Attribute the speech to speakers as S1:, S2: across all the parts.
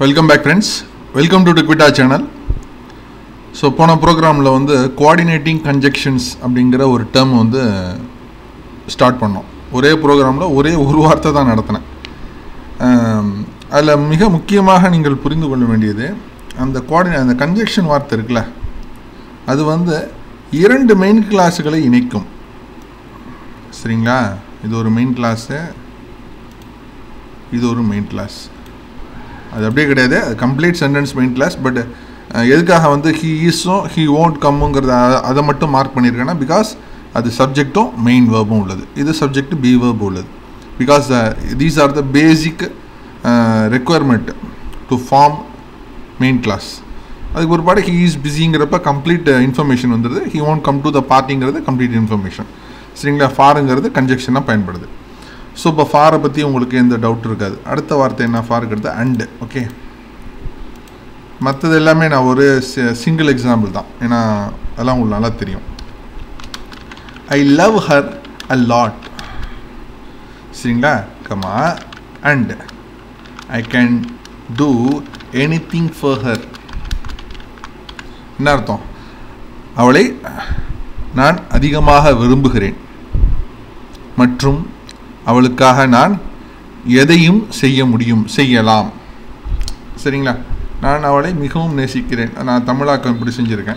S1: welcome back friends welcome to டிக்விட்டா channel so போன ப்ரோக்ராமில் வந்து கோஆர்டினேட்டிங் கன்ஜெக்ஷன்ஸ் அப்படிங்கிற ஒரு டேர்ம் வந்து ஸ்டார்ட் பண்ணோம் ஒரே ப்ரோக்ராமில் ஒரே ஒரு வார்த்தை தான் நடத்தினேன் அதில் மிக முக்கியமாக நீங்கள் புரிந்து கொள்ள வேண்டியது அந்த கோஆர்டினே அந்த கன்ஜெக்ஷன் வார்த்தை இருக்குல்ல அது வந்து இரண்டு மெயின் கிளாஸுகளை இணைக்கும் சரிங்களா இது ஒரு மெயின் கிளாஸு இது ஒரு மெயின் கிளாஸ் அது அப்படியே கிடையாது அது complete sentence main clause but எதுக்காக வந்து ஹீ ஈஸும் ஹீ ஓன்ட் கம்முங்கிறத அதை மட்டும் மார்க் பண்ணியிருக்கேன்னா பிகாஸ் அது சப்ஜெக்டும் மெயின் வேர்பும் உள்ளது இது சப்ஜெக்ட் பி வேர்பு உள்ளது because these are the basic requirement to form main clause அதுக்கு ஒரு பாடு ஹீ இஸ் பிஸிங்கிறப்ப கம்ப்ளீட் இன்ஃபர்மேஷன் வந்துடுது he won't come to the பார்ட்டிங்கிறது கம்ப்ளீட் இன்ஃபர்மேஷன் சரிங்களா ஃபாருங்கிறது கன்ஜெக்ஷனாக பயன்படுது ஸோ இப்போ ஃபாரை பற்றி உங்களுக்கு எந்த டவுட் இருக்காது அடுத்த வார்த்தை என்ன ஃபாருங்கிறது அண்டு ஓகே மற்றது எல்லாமே நான் ஒரு சிங்கிள் எக்ஸாம்பிள் தான் ஏன்னா அதெல்லாம் உங்களுக்கு நல்லா தெரியும் I love her a lot சரிங்களா comma and I can do anything for her என்ன அர்த்தம் அவளை நான் அதிகமாக விரும்புகிறேன் மற்றும் அவளுக்காக நான் எதையும் செய்ய முடியும் செய்யலாம் சரிங்களா நான் அவளை மிகவும் நேசிக்கிறேன் நான் தமிழாக்கம் இப்படி செஞ்சுருக்கேன்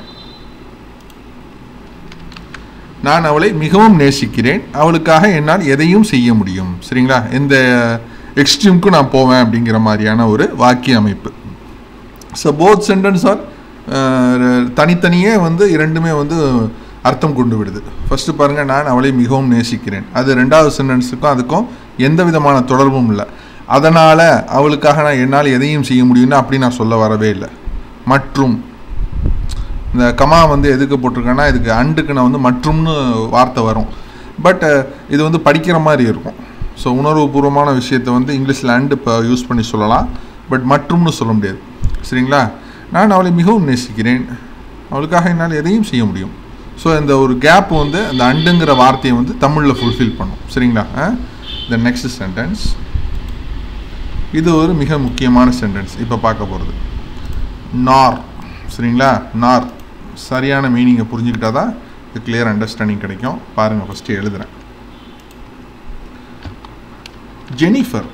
S1: நான் அவளை மிகவும் நேசிக்கிறேன் அவளுக்காக என்னால் எதையும் செய்ய முடியும் சரிங்களா எந்த எக்ஸ்ட்ரீமுக்கும் நான் போவேன் அப்படிங்கிற மாதிரியான ஒரு வாக்கிய அமைப்பு ஸோ போத் சென்டென்ஸ் ஆர் தனித்தனியே வந்து இரண்டுமே வந்து அர்த்தம் கொண்டு விடுது ஃபஸ்ட்டு பாருங்கள் நான் அவளை மிகவும் நேசிக்கிறேன் அது ரெண்டாவது சென்டென்ஸுக்கும் அதுக்கும் எந்த விதமான தொடர்பும் இல்லை அதனால் அவளுக்காக நான் என்னால் எதையும் செய்ய முடியும்னு அப்படி நான் சொல்ல வரவே இல்லை மற்றும் இந்த கமா வந்து எதுக்கு போட்டிருக்கேன்னா இதுக்கு அண்டுக்கு நான் வந்து மற்றும்னு வார்த்தை வரும் பட் இது வந்து படிக்கிற மாதிரி இருக்கும் ஸோ உணர்வுபூர்வமான விஷயத்தை வந்து இங்கிலீஷில் அண்டு இப்போ யூஸ் பண்ணி சொல்லலாம் பட் மற்றும்னு சொல்ல முடியாது சரிங்களா நான் அவளை மிகவும் நேசிக்கிறேன் அவளுக்காக என்னால் எதையும் செய்ய முடியும் ஸோ இந்த ஒரு கேப் வந்து அந்த அண்டுங்கிற வார்த்தையை வந்து தமிழில் ஃபுல்ஃபில் பண்ணும் சரிங்களா த நெக்ஸ்ட் சென்டென்ஸ் இது ஒரு மிக முக்கியமான சென்டென்ஸ் இப்போ பார்க்க போகிறது நார் சரிங்களா நார் சரியான மீனிங்கை புரிஞ்சுக்கிட்டா தான் இது கிளியர் அண்டர்ஸ்டாண்டிங் கிடைக்கும் பாருங்கள் ஃபஸ்ட்டு எழுதுகிறேன் Jennifer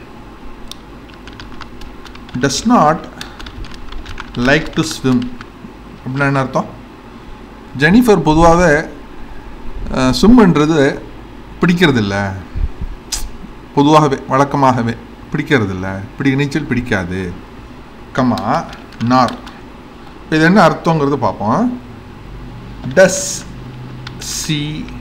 S1: does not like to swim அப்படின்னா என்ன அர்த்தம் ஜெனிஃபர் பொதுவாகவே ஸ்விம்ன்றது பிடிக்கிறதில்ல பொதுவாகவே வழக்கமாகவே பிடிக்கிறதில்ல பிடி நீச்சல் பிடிக்காது கமா நார் இது என்ன அர்த்தங்கிறது பார்ப்போம் டஸ் சி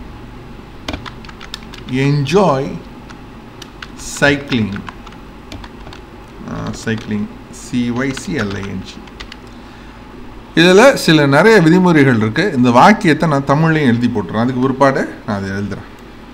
S1: என்ஜாய் சைக்கிளிங் சைக்கிளிங் சிஒய்சிஎல்ஐஎன்ஜி இதில் சில நிறைய விதிமுறைகள் இருக்குது இந்த வாக்கியத்தை நான் தமிழ்லையும் எழுதி போட்டுறேன் அதுக்கு பிற்பாடு நான் அதை எழுதுகிறேன்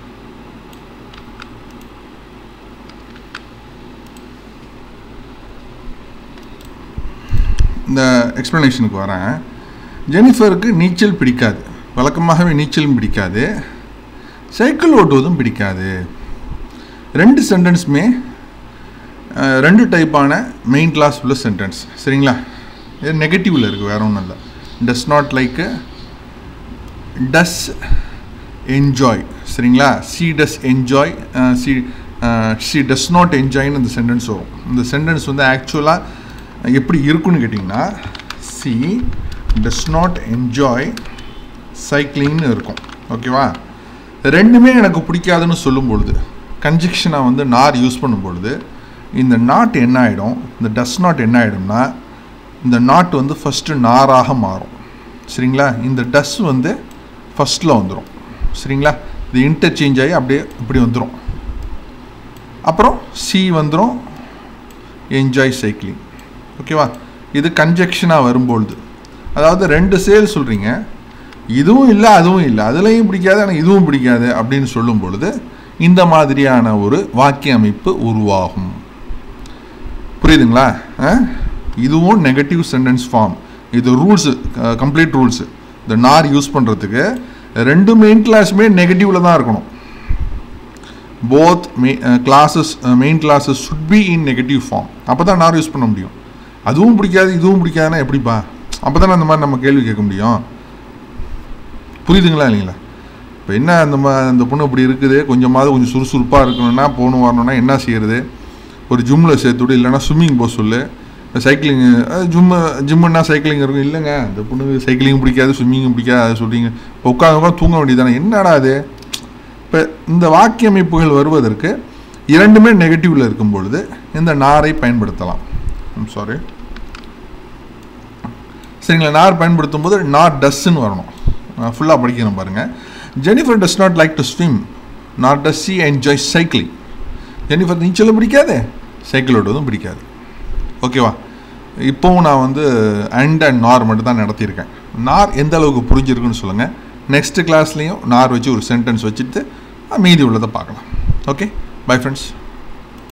S1: இந்த எக்ஸ்ப்ளனேஷனுக்கு வரேன் ஜெனிஃபருக்கு நீச்சல் பிடிக்காது வழக்கமாகவே நீச்சலும் பிடிக்காது சைக்கிள் ஓட்டுவதும் பிடிக்காது ரெண்டு சென்டென்ஸுமே ரெண்டு டைப்பான மெயின் கிளாஸ் உள்ள சென்டென்ஸ் சரிங்களா இது நெகட்டிவில் இருக்குது வேற ஒன்றும் இல்லை does not like does enjoy சரிங்களா she does enjoy she she does not என்ஜாய்னு இந்த சென்டென்ஸ் வரும் இந்த சென்டென்ஸ் வந்து ஆக்சுவலாக எப்படி இருக்குன்னு கேட்டிங்கன்னா சி டஸ் நாட் என்ஜாய் சைக்கிளிங்னு இருக்கும் ஓகேவா ரெண்டுமே எனக்கு பிடிக்காதுன்னு சொல்லும் பொழுது கன்ஜெக்ஷனாக வந்து நார் யூஸ் பண்ணும் பொழுது இந்த நாட் என்ன ஆகிடும் இந்த டஸ் நாட் என்ன ஆகிடும்னா இந்த நாட் வந்து ஃபஸ்ட்டு நாராக மாறும் சரிங்களா இந்த டஸ் வந்து ஃபஸ்ட்டில் வந்துடும் சரிங்களா இது இன்டர்சேஞ்ச் ஆகி அப்படியே இப்படி வந்துடும் அப்புறம் சி வந்துடும் என்ஜாய் சைக்கிளிங் ஓகேவா இது கன்ஜெக்ஷனாக வரும்பொழுது அதாவது ரெண்டு சேல் சொல்கிறீங்க இதுவும் இல்லை அதுவும் இல்லை அதுலேயும் பிடிக்காது ஆனால் இதுவும் பிடிக்காது அப்படின்னு சொல்லும் பொழுது இந்த மாதிரியான ஒரு வாக்கிய அமைப்பு உருவாகும் புரியுதுங்களா இதுவும் நெகட்டிவ் சென்டென்ஸ் ஃபார்ம் இது ரூல்ஸு கம்ப்ளீட் ரூல்ஸு இந்த நார் யூஸ் பண்ணுறதுக்கு ரெண்டு மெயின் கிளாஸுமே நெகட்டிவில் தான் இருக்கணும் both main clauses main clauses should be in negative form அப்போ தான் நார் யூஸ் பண்ண முடியும் அதுவும் பிடிக்காது இதுவும் பிடிக்காதுன்னா எப்படிப்பா அப்போ தானே அந்த மாதிரி நம்ம கேள்வி கேட்க முடியும் புரியுதுங்களா இல்லைங்களா இப்போ என்ன அந்த மா அந்த பொண்ணு இப்படி இருக்குது கொஞ்சமாவது கொஞ்சம் சுறுசுறுப்பாக இருக்கணும்னா போகணும் வரணும்னா என்ன செய்யறது ஒரு ஜிம்மில் சேர்த்து விடு இல்லைன்னா ஸ்விம்மிங் போக சொல்லு சைக்கிளிங் ஜிம்மு ஜிம்முன்னா சைக்கிளிங் இருக்கும் இல்லைங்க இந்த பொண்ணுக்கு சைக்கிளிங் பிடிக்காது ஸ்விம்மிங் பிடிக்காது அதை சொல்கிறீங்க இப்போ உட்காந்து உட்காந்து தூங்க வேண்டியதானே என்னடா அது இப்போ இந்த வாக்கிய அமைப்புகள் வருவதற்கு இரண்டுமே நெகட்டிவில் இருக்கும் பொழுது இந்த நாரை பயன்படுத்தலாம் சாரி சரிங்களா நார் பயன்படுத்தும் போது நாட் டஸ்ன்னு வரணும் ஃபுல்லாக படிக்கணும் பாருங்கள் Jennifer does not like to swim not does she enjoy cycling Jennifer நீச்சலும் பிடிக்காது சைக்கிள் ஓட்டுவதும் பிடிக்காது ஓகேவா இப்போவும் நான் வந்து அண்ட் அண்ட் நார் மட்டும் தான் நடத்தியிருக்கேன் நார் எந்த அளவுக்கு புரிஞ்சிருக்குன்னு சொல்லுங்கள் நெக்ஸ்ட் கிளாஸ்லேயும் நார் வச்சு ஒரு சென்டென்ஸ் வச்சுட்டு மீதி உள்ளதை பார்க்கலாம் ஓகே பை ஃப்ரெண்ட்ஸ்